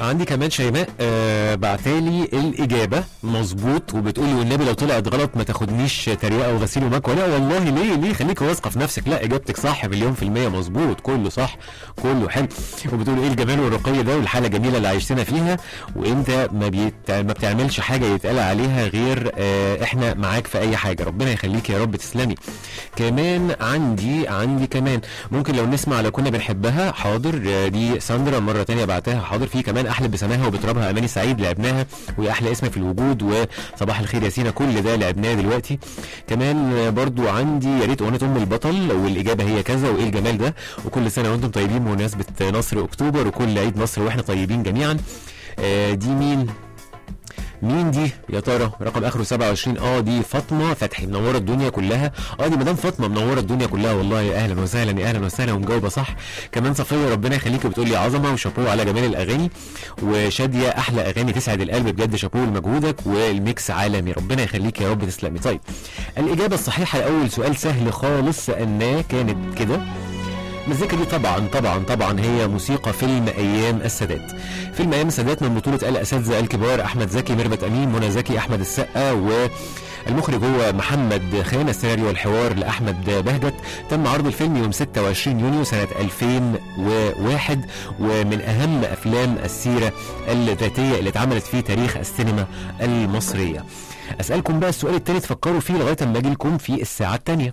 عندي كمان شيماء آه بعتالي الاجابه مظبوط وبتقولي والنبي لو طلعت غلط ما تاخدنيش تريقه وغسيل ومكوى لا والله ليه ليه خليك واثقه في نفسك لا اجابتك صح مليون في الميه مظبوط كله صح كله حلو وبتقول ايه الجمال والرقي ده والحاله الجميله اللي عايشتنا فيها وانت ما بيت... ما بتعملش حاجه يتقال عليها غير آه احنا معاك في اي حاجه ربنا يخليك يا رب تسلمي كمان عندي عندي كمان ممكن لو نسمع لو كنا بنحبها حاضر آه، دي ساندرا مره تانية بعتها حاضر في كمان احلى بسماها وبترابها اماني سعيد لعبناها وهي احلى اسم في الوجود وصباح الخير يا سينا كل ده لعبناه دلوقتي كمان آه، برضو عندي يا ريت اغنيه ام البطل والاجابه هي كذا وايه الجمال ده وكل سنه وانتم طيبين بمناسبه نصر اكتوبر وكل عيد نصر واحنا طيبين جميعا آه، دي مين مين دي يا ترى رقم اخره 27 اه دي فاطمه فتحي منوره الدنيا كلها اه دي مدام فاطمه منوره الدنيا كلها والله يا اهلا وسهلا يا اهلا وسهلا ومجاوبه صح كمان صفيه ربنا يخليك بتقول لي عظمه وشابوه على جمال الاغاني وشاديه احلى اغاني تسعد القلب بجد شابوه لمجهودك والميكس عالمي ربنا يخليك يا رب تسلمي طيب الاجابه الصحيحه لاول سؤال سهل خالص سالناه كانت كده المزيكا دي طبعا طبعا طبعا هي موسيقى فيلم ايام السادات فيلم ايام السادات من بطوله الاساتذه الكبار احمد زكي ميرفت امين منى زكي احمد السقا و المخرج هو محمد خان السيناريو والحوار لاحمد بهجت تم عرض الفيلم يوم 26 يونيو سنه 2001 ومن اهم افلام السيره الذاتيه اللي اتعملت في تاريخ السينما المصريه اسالكم بقى السؤال التاني تفكروا فيه لغايه اما اجي لكم في الساعه الثانيه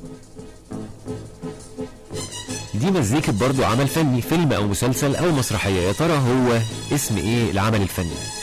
دي مزيكة برضو عمل فني فيلم او مسلسل او مسرحية يا ترى هو اسم ايه العمل الفني